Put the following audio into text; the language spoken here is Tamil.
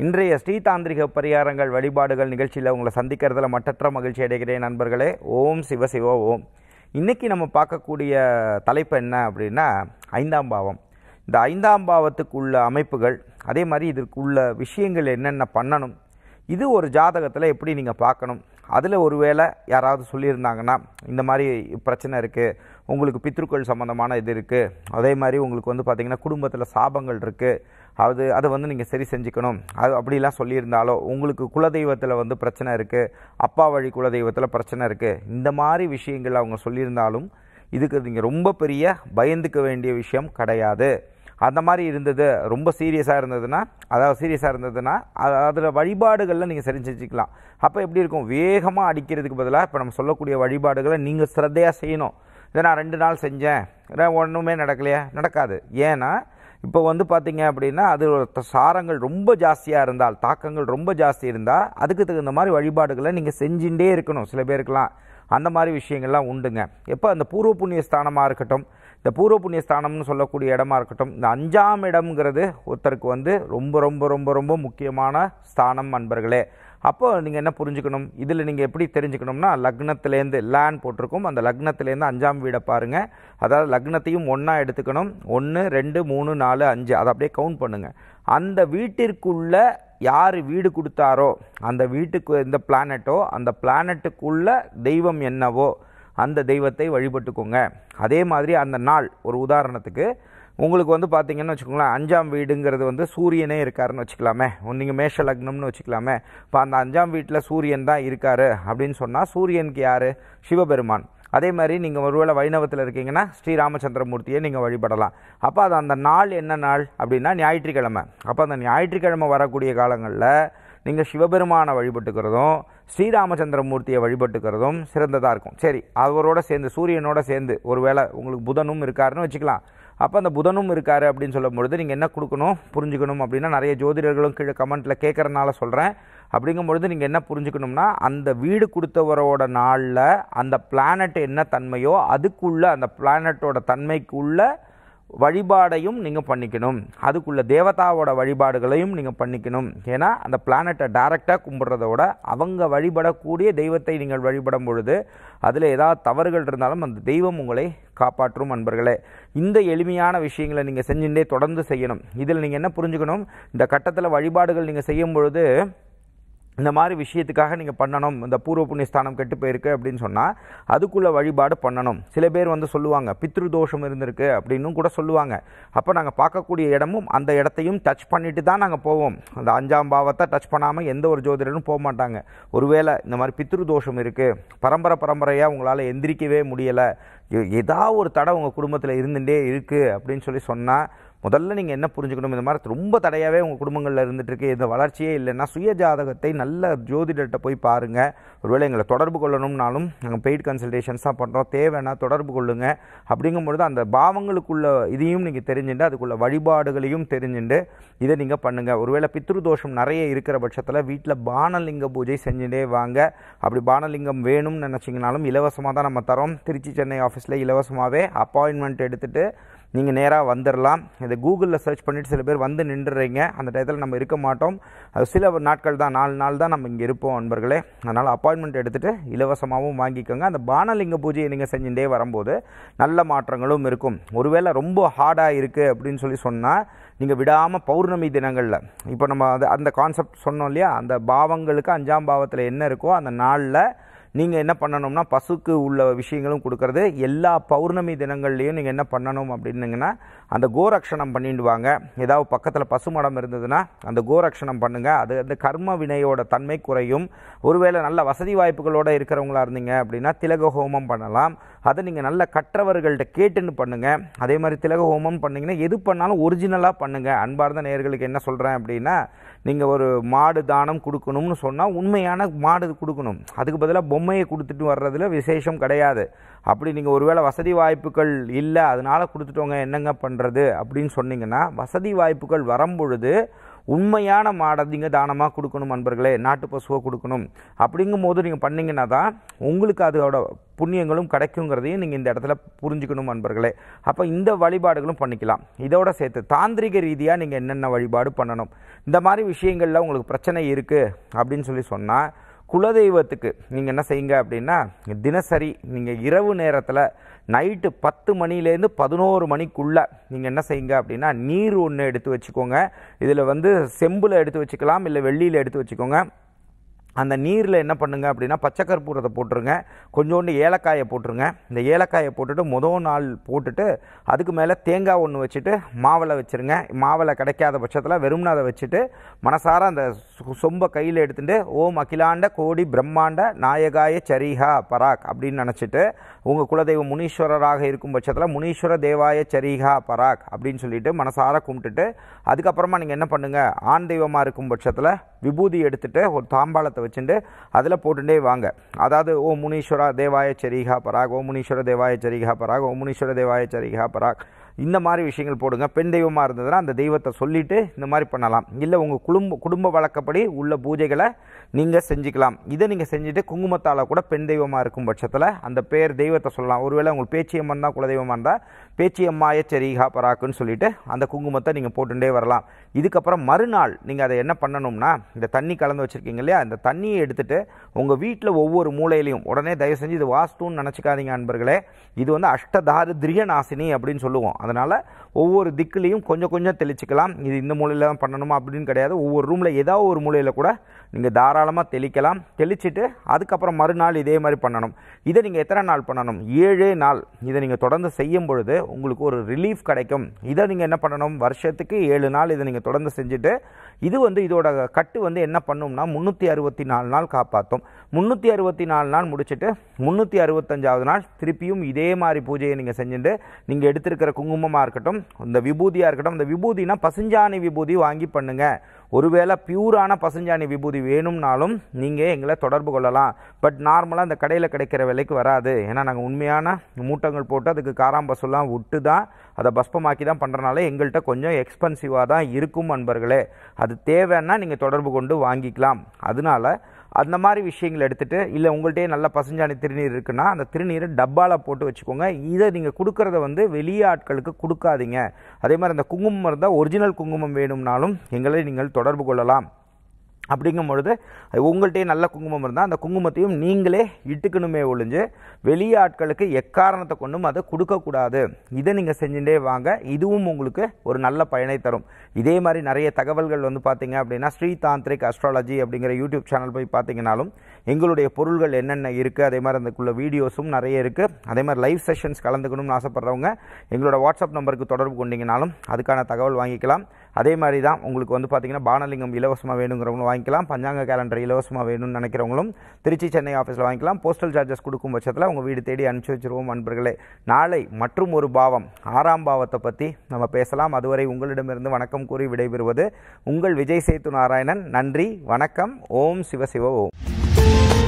இன்றைய ஸ்ரீதாந்திரிக பரிகாரங்கள் வழிபாடுகள் நிகழ்ச்சியில் உங்களை சந்திக்கிறதுல மட்டற்ற மகிழ்ச்சி அடைகிறேன் நண்பர்களே ஓம் சிவ சிவ ஓம் இன்னைக்கு நம்ம பார்க்கக்கூடிய தலைப்பு என்ன அப்படின்னா ஐந்தாம் பாவம் இந்த ஐந்தாம் பாவத்துக்கு உள்ள அமைப்புகள் அதே மாதிரி இதற்குள்ள விஷயங்கள் என்னென்ன பண்ணணும் இது ஒரு ஜாதகத்தில் எப்படி நீங்கள் பார்க்கணும் அதில் ஒருவேளை யாராவது சொல்லியிருந்தாங்கன்னா இந்த மாதிரி பிரச்சனை இருக்குது உங்களுக்கு பித்ருக்கள் சம்மந்தமான இது இருக்குது அதே மாதிரி உங்களுக்கு வந்து பார்த்திங்கன்னா குடும்பத்தில் சாபங்கள் இருக்குது அது அதை வந்து நீங்கள் சரி செஞ்சுக்கணும் அது அப்படிலாம் சொல்லியிருந்தாலோ உங்களுக்கு குலதெய்வத்தில் வந்து பிரச்சனை இருக்குது அப்பா வழி குலதெய்வத்தில் பிரச்சனை இருக்குது இந்த மாதிரி விஷயங்கள் அவங்க சொல்லியிருந்தாலும் இதுக்கு நீங்கள் ரொம்ப பெரிய பயந்துக்க வேண்டிய விஷயம் கிடையாது அந்த மாதிரி இருந்தது ரொம்ப சீரியஸாக இருந்ததுன்னா அதாவது சீரியஸாக இருந்ததுன்னா அதில் வழிபாடுகளில் நீங்கள் சரி செஞ்சுக்கலாம் அப்போ எப்படி இருக்கும் வேகமாக அடிக்கிறதுக்கு பதிலாக இப்போ நம்ம சொல்லக்கூடிய வழிபாடுகளை நீங்கள் சிரத்தையாக செய்யணும் இதை நான் ரெண்டு நாள் செஞ்சேன் இதை ஒன்றுமே நடக்கலையா நடக்காது ஏன்னா இப்போ வந்து பார்த்தீங்க அப்படின்னா அது ஒரு சாரங்கள் ரொம்ப ஜாஸ்தியாக இருந்தால் தாக்கங்கள் ரொம்ப ஜாஸ்தி இருந்தால் அதுக்கு தகுந்த மாதிரி வழிபாடுகளை நீங்கள் செஞ்சுட்டே இருக்கணும் சில பேருக்கெல்லாம் அந்த மாதிரி விஷயங்கள்லாம் உண்டுங்க எப்போ அந்த பூர்வ புண்ணிய ஸ்தானமாக இருக்கட்டும் இந்த பூர்வ புண்ணிய ஸ்தானம்னு சொல்லக்கூடிய இடமா இருக்கட்டும் இந்த அஞ்சாம் இடம்ங்கிறது ஒருத்தருக்கு வந்து ரொம்ப ரொம்ப ரொம்ப ரொம்ப முக்கியமான ஸ்தானம் நண்பர்களே அப்போ நீங்கள் என்ன புரிஞ்சுக்கணும் இதில் நீங்கள் எப்படி தெரிஞ்சுக்கணும்னா லக்னத்திலேருந்து லேன் போட்டிருக்கும் அந்த லக்னத்திலேருந்து அஞ்சாம் வீடை பாருங்கள் அதாவது லக்னத்தையும் ஒன்றா எடுத்துக்கணும் ஒன்று ரெண்டு மூணு நாலு அஞ்சு அதை அப்படியே கவுண்ட் பண்ணுங்கள் அந்த வீட்டிற்குள்ள யார் வீடு கொடுத்தாரோ அந்த வீட்டுக்கு எந்த பிளானட்டோ அந்த பிளானட்டுக்குள்ள தெய்வம் என்னவோ அந்த தெய்வத்தை வழிபட்டுக்கோங்க அதே மாதிரி அந்த நாள் ஒரு உதாரணத்துக்கு உங்களுக்கு வந்து பார்த்தீங்கன்னு வச்சுக்கோங்களேன் அஞ்சாம் வீடுங்கிறது வந்து சூரியனே இருக்காருன்னு வச்சுக்கலாமே நீங்கள் மேஷ லக்னம்னு வச்சுக்கலாமே இப்போ அந்த அஞ்சாம் வீட்டில் சூரியன் தான் இருக்காரு அப்படின்னு சொன்னால் சூரியனுக்கு யார் சிவபெருமான் அதே மாதிரி நீங்கள் ஒருவேளை வைணவத்தில் இருக்கீங்கன்னா ஸ்ரீராமச்சந்திரமூர்த்தியை நீங்கள் வழிபடலாம் அப்போ அது அந்த நாள் என்ன நாள் அப்படின்னா ஞாயிற்றுக்கிழமை அப்போ அந்த ஞாயிற்றுக்கிழமை வரக்கூடிய காலங்களில் நீங்கள் சிவபெருமானை வழிபட்டுக்கிறதும் ஸ்ரீராமச்சந்திரமூர்த்தியை வழிபட்டுக்கிறதும் சிறந்ததாக இருக்கும் சரி அவரோட சேர்ந்து சூரியனோட சேர்ந்து ஒருவேளை உங்களுக்கு புதனும் இருக்காருன்னு வச்சுக்கலாம் அப்போ அந்த புதனும் இருக்காரு அப்படின்னு சொல்லும் பொழுது நீங்கள் என்ன கொடுக்கணும் புரிஞ்சுக்கணும் அப்படின்னா நிறைய ஜோதிடர்களும் கீழே கமெண்ட்டில் கேட்குறனால சொல்கிறேன் அப்படிங்கும் பொழுது நீங்கள் என்ன புரிஞ்சுக்கணும்னா அந்த வீடு கொடுத்தவரோட நாளில் அந்த பிளானட் என்ன தன்மையோ அதுக்குள்ள அந்த பிளானட்டோட தன்மைக்குள்ள வழிபாடையும் நீங்கள் பண்ணிக்கணும் அதுக்குள்ள தேவதாவோட வழிபாடுகளையும் நீங்கள் பண்ணிக்கணும் ஏன்னா அந்த பிளானட்டை டைரெக்டாக கும்பிட்றத விட அவங்க வழிபடக்கூடிய தெய்வத்தை நீங்கள் வழிபடும் பொழுது அதில் ஏதாவது தவறுகள் இருந்தாலும் அந்த தெய்வம் உங்களை காப்பாற்றும் நண்பர்களே இந்த எளிமையான விஷயங்களை நீங்கள் செஞ்சுட்டே தொடர்ந்து செய்யணும் இதில் நீங்கள் என்ன புரிஞ்சுக்கணும் இந்த கட்டத்தில் வழிபாடுகள் நீங்கள் செய்யும் பொழுது இந்த மாதிரி விஷயத்துக்காக நீங்கள் பண்ணணும் இந்த பூர்வ புண்ணிய ஸ்தானம் கெட்டு போயிருக்கு அப்படின்னு சொன்னால் அதுக்குள்ள வழிபாடு பண்ணணும் சில பேர் வந்து சொல்லுவாங்க பித்ரு தோஷம் இருந்திருக்கு அப்படின்னும் கூட சொல்லுவாங்க அப்போ நாங்கள் பார்க்கக்கூடிய இடமும் அந்த இடத்தையும் டச் பண்ணிட்டு தான் நாங்கள் போவோம் அந்த அஞ்சாம் பாவத்தை டச் பண்ணாமல் எந்த ஒரு ஜோதிடரும் போக மாட்டாங்க ஒருவேளை இந்த மாதிரி பித்ரு தோஷம் இருக்குது பரம்பரை பரம்பரையாக உங்களால் எந்திரிக்கவே முடியலை ஏதாவது ஒரு தடை உங்கள் குடும்பத்தில் இருந்துகிட்டே இருக்குது அப்படின்னு சொல்லி சொன்னால் முதல்ல நீங்கள் என்ன புரிஞ்சுக்கணும் இந்த மாதிரி ரொம்ப தடையாகவே உங்கள் குடும்பங்களில் இருந்துகிட்ருக்கு இந்த வளர்ச்சியே இல்லைன்னா சுய ஜாதகத்தை நல்ல ஜோதிடர்கிட்ட போய் பாருங்கள் ஒருவேளை எங்களை தொடர்பு கொள்ளணும்னாலும் நாங்கள் பெய்ட் கன்சல்டேஷன்ஸ் தான் பண்ணுறோம் தேவைன்னா தொடர்பு கொள்ளுங்கள் அப்படிங்கும்பொழுது அந்த பாவங்களுக்குள்ள இதையும் நீங்கள் தெரிஞ்சுட்டு அதுக்குள்ள வழிபாடுகளையும் தெரிஞ்சுட்டு இதை நீங்கள் பண்ணுங்கள் ஒருவேளை பித்ரு தோஷம் நிறைய இருக்கிற பட்சத்தில் வீட்டில் பானலிங்க பூஜை செஞ்சுட்டே வாங்க அப்படி பானலிங்கம் வேணும்னு நினச்சிங்கனாலும் இலவசமாக தான் நம்ம தரோம் திருச்சி சென்னை ஆஃபீஸில் இலவசமாகவே அப்பாயின்மெண்ட் எடுத்துகிட்டு நீங்கள் நேராக வந்துடலாம் இதை கூகுளில் சர்ச் பண்ணிவிட்டு சில பேர் வந்து நின்றுறீங்க அந்த டயத்தில் நம்ம இருக்க மாட்டோம் அது சில நாட்கள் தான் நாலு நாள் தான் நம்ம இங்கே இருப்போம் நண்பர்களே அதனால் அப்பாயின்மெண்ட் எடுத்துகிட்டு இலவசமாகவும் வாங்கிக்கோங்க அந்த பானலிங்க பூஜையை நீங்கள் செஞ்சுட்டே வரும்போது நல்ல மாற்றங்களும் இருக்கும் ஒருவேளை ரொம்ப ஹார்டாக இருக்குது அப்படின்னு சொல்லி சொன்னால் நீங்கள் விடாமல் பௌர்ணமி தினங்களில் இப்போ நம்ம அது அந்த கான்செப்ட் சொன்னோம் இல்லையா அந்த பாவங்களுக்கு அஞ்சாம் பாவத்தில் என்ன இருக்கோ அந்த நாளில் நீங்கள் என்ன பண்ணணும்னா பசுக்கு உள்ள விஷயங்களும் கொடுக்கறது எல்லா பௌர்ணமி தினங்கள்லையும் நீங்கள் என்ன பண்ணணும் அப்படின்னீங்கன்னா அந்த கோரக்ஷணம் பண்ணிட்டு வாங்க ஏதாவது பக்கத்தில் பசுமடம் இருந்ததுன்னா அந்த கோரக்ஷணம் பண்ணுங்கள் அது அந்த கர்ம வினையோட தன்மை குறையும் ஒருவேளை நல்ல வசதி வாய்ப்புகளோடு இருக்கிறவங்களா இருந்தீங்க அப்படின்னா திலக ஹோமம் பண்ணலாம் அதை நீங்கள் நல்ல கற்றவர்கள்ட்ட கேட்டுன்னு பண்ணுங்கள் அதே மாதிரி திலக ஹோமம் பண்ணிங்கன்னா எது பண்ணாலும் ஒரிஜினலாக பண்ணுங்கள் அன்பார்ந்த நேயர்களுக்கு என்ன சொல்கிறேன் அப்படின்னா நீங்கள் ஒரு மாடு தானம் கொடுக்கணும்னு சொன்னால் உண்மையான மாடு கொடுக்கணும் அதுக்கு பதிலாக பொம்மையை கொடுத்துட்டு வர்றதுல விசேஷம் கிடையாது அப்படி நீங்கள் ஒருவேளை வசதி வாய்ப்புகள் இல்லை அதனால் கொடுத்துட்டோங்க என்னங்க பண்ணுறது அப்படின்னு சொன்னீங்கன்னா வசதி வாய்ப்புகள் வரும்பொழுது உண்மையான மாடை நீங்கள் தானமாக கொடுக்கணும் நண்பர்களே நாட்டு பசுவை கொடுக்கணும் அப்படிங்கும் போது நீங்கள் பண்ணீங்கன்னா தான் உங்களுக்கு அதோட புண்ணியங்களும் கிடைக்குங்கிறதையும் நீங்கள் இந்த இடத்துல புரிஞ்சுக்கணும் நண்பர்களே அப்போ இந்த வழிபாடுகளும் பண்ணிக்கலாம் இதோட சேர்த்து தாந்திரிக ரீதியாக நீங்கள் என்னென்ன வழிபாடு பண்ணணும் இந்த மாதிரி விஷயங்களில் உங்களுக்கு பிரச்சனை இருக்குது அப்படின்னு சொல்லி சொன்னால் குலதெய்வத்துக்கு நீங்கள் என்ன செய்யுங்க அப்படின்னா தினசரி நீங்கள் இரவு நேரத்தில் நைட்டு பத்து மணிலேருந்து பதினோரு மணிக்குள்ளே நீங்கள் என்ன செய்யுங்க அப்படின்னா நீர் ஒன்று எடுத்து வச்சுக்கோங்க இதில் வந்து செம்பில் எடுத்து வச்சுக்கலாம் இல்லை வெள்ளியில் எடுத்து வச்சுக்கோங்க அந்த நீரில் என்ன பண்ணுங்க அப்படின்னா பச்சை கற்பூரத்தை போட்டுருங்க கொஞ்சோண்டு ஏலக்காயை போட்டுருங்க இந்த ஏலக்காயை போட்டுட்டு முதல் நாள் போட்டுட்டு அதுக்கு மேலே தேங்காய் ஒன்று வச்சுட்டு மாவளை வச்சுருங்க மாவளை கிடைக்காத பட்சத்தில் வெறும்னா அதை வச்சுட்டு மனசார அந்த சொ- சொம்பை கையில் எடுத்துட்டு ஓம் அகிலாண்ட கோடி பிரம்மாண்ட நாயகாய சரிஹா பராக் அப்படின்னு நினச்சிட்டு உங்கள் குலதெய்வம் முனீஸ்வரராக இருக்கும் பட்சத்தில் முனீஸ்வர தேவாய சரிஹா பராக் அப்படின்னு சொல்லிட்டு மனசார கும்பிட்டுட்டு அதுக்கப்புறமா நீங்கள் என்ன பண்ணுங்க ஆண் தெய்வமாக இருக்கும் பட்சத்தில் விபூதி எடுத்துட்டு ஒரு தாம்பாளத்தை வச்சுட்டு அதில் போட்டுட்டே வாங்க அதாவது ஓ முனீஸ்வரா தேவாய சரிகா பராக் ஓ முனீஸ்வர தேவாய சரிகா பராக் ஓ முனீஸ்வர தேவாய சரிகா பராக் இந்த மாதிரி விஷயங்கள் போடுங்க பெண் தெய்வமாக இருந்ததுன்னா அந்த தெய்வத்தை சொல்லிட்டு இந்த மாதிரி பண்ணலாம் இல்லை உங்கள் குடும்ப குடும்ப வழக்கப்படி உள்ள பூஜைகளை நீங்கள் செஞ்சுக்கலாம் இதை நீங்கள் செஞ்சுட்டு குங்குமத்தால் கூட பெண் தெய்வமாக இருக்கும் பட்சத்தில் அந்த பேர் தெய்வத்தை சொல்லலாம் ஒருவேளை உங்களுக்கு பேச்சியம்மன் தான் குலதெய்வமாக இருந்தால் பேச்சியம்மாய சரிகா பராக்குன்னு சொல்லிட்டு அந்த குங்குமத்தை நீங்கள் போட்டுட்டே வரலாம் இதுக்கப்புறம் மறுநாள் நீங்கள் அதை என்ன பண்ணணும்னா இந்த தண்ணி கலந்து வச்சுருக்கீங்க இல்லையா இந்த தண்ணியை எடுத்துட்டு உங்கள் வீட்டில் ஒவ்வொரு மூலையிலையும் உடனே தயவு செஞ்சு இது வாஸ்துன்னு நினச்சிக்காதீங்க அன்பர்களே இது வந்து அஷ்டதாரித்ரிய நாசினி அப்படின்னு சொல்லுவோம் அதனால் ஒவ்வொரு திக்குலேயும் கொஞ்சம் கொஞ்சம் தெளிச்சுக்கலாம் இது இந்த மூலையில் தான் பண்ணணுமா அப்படின்னு கிடையாது ஒவ்வொரு ரூமில் ஏதாவது ஒரு மூலையில் கூட நீங்கள் தாராளமாக தெளிக்கலாம் தெளிச்சிட்டு அதுக்கப்புறம் மறுநாள் இதே மாதிரி பண்ணணும் இதை நீங்கள் எத்தனை நாள் பண்ணணும் ஏழே நாள் இதை நீங்கள் தொடர்ந்து செய்யும் பொழுது உங்களுக்கு ஒரு ரிலீஃப் கிடைக்கும் இதை நீங்கள் என்ன பண்ணணும் வருஷத்துக்கு ஏழு நாள் இதை நீங்கள் தொடர்ந்து செஞ்சுட்டு இது வந்து இதோட கட்டு வந்து என்ன பண்ணும்னா முந்நூற்றி அறுபத்தி நாலு நாள் காப்பாற்றும் முந்நூற்றி அறுபத்தி நாலு நாள் முடிச்சுட்டு முந்நூற்றி அறுபத்தஞ்சாவது நாள் திருப்பியும் இதே மாதிரி பூஜையை நீங்கள் செஞ்சுட்டு நீங்கள் எடுத்திருக்கிற குங்குமமாக இருக்கட்டும் இந்த விபூதியாக இருக்கட்டும் இந்த விபூதினா பசுஞ்சாணி விபூதி வாங்கி பண்ணுங்க ஒருவேளை பியூரான பசுஞ்சாணி விபூதி வேணும்னாலும் நீங்கள் எங்களை தொடர்பு கொள்ளலாம் பட் நார்மலாக இந்த கடையில் கிடைக்கிற விலைக்கு வராது ஏன்னா நாங்கள் உண்மையான மூட்டங்கள் போட்டு அதுக்கு காராம்பசுலாம் விட்டு தான் அதை பஸ்பமாக்கி தான் பண்ணுறனால எங்கள்கிட்ட கொஞ்சம் எக்ஸ்பென்சிவாக தான் இருக்கும் நண்பர்களே அது தேவைன்னா நீங்கள் தொடர்பு கொண்டு வாங்கிக்கலாம் அதனால அந்த மாதிரி விஷயங்கள் எடுத்துகிட்டு இல்லை உங்கள்கிட்டயே நல்ல பசுஞ்சாணி திருநீர் இருக்குன்னா அந்த திருநீரை டப்பாவில் போட்டு வச்சுக்கோங்க இதை நீங்கள் கொடுக்கறத வந்து வெளியே ஆட்களுக்கு கொடுக்காதீங்க அதே மாதிரி அந்த குங்குமம் இருந்தால் ஒரிஜினல் குங்குமம் வேணும்னாலும் எங்களை நீங்கள் தொடர்பு கொள்ளலாம் அப்படிங்கும் பொழுது உங்கள்கிட்டயே நல்ல குங்குமம் இருந்தால் அந்த குங்குமத்தையும் நீங்களே இட்டுக்கணுமே ஒழிஞ்சு வெளியே ஆட்களுக்கு எக்காரணத்தை கொண்டும் அதை கொடுக்கக்கூடாது இதை நீங்கள் செஞ்சுட்டே வாங்க இதுவும் உங்களுக்கு ஒரு நல்ல பயனை தரும் இதே மாதிரி நிறைய தகவல்கள் வந்து பார்த்தீங்க அப்படின்னா ஸ்ரீ தாந்திரிக் அஸ்ட்ராலஜி அப்படிங்கிற யூடியூப் சேனல் போய் பார்த்தீங்கனாலும் எங்களுடைய பொருள்கள் என்னென்ன இருக்குது அதே மாதிரி அதுக்குள்ள வீடியோஸும் நிறைய இருக்குது அதே மாதிரி லைவ் செஷன்ஸ் கலந்துக்கணும்னு ஆசைப்படுறவங்க எங்களோட வாட்ஸ்அப் நம்பருக்கு தொடர்பு கொண்டீங்கனாலும் அதுக்கான தகவல் வாங்கிக்கலாம் அதே மாதிரி தான் உங்களுக்கு வந்து பார்த்தீங்கன்னா பானலிங்கம் இலவசமாக வேணுங்கிறவங்களும் வாங்கிக்கலாம் பஞ்சாங்க கேலண்டர் இலவசமாக வேணும்னு நினைக்கிறவங்களும் திருச்சி சென்னை ஆஃபீஸில் வாங்கிக்கலாம் போஸ்டல் சார்ஜஸ் கொடுக்கும் பட்சத்தில் உங்கள் வீடு தேடி அனுப்பிச்சி வச்சிருவோம் நண்பர்களே நாளை மற்றும் ஒரு பாவம் ஆறாம் பாவத்தை பற்றி நம்ம பேசலாம் அதுவரை உங்களிடமிருந்து வணக்கம் கூறி விடைபெறுவது உங்கள் விஜய் சேத்து நாராயணன் நன்றி வணக்கம் ஓம் சிவ சிவ ஓம்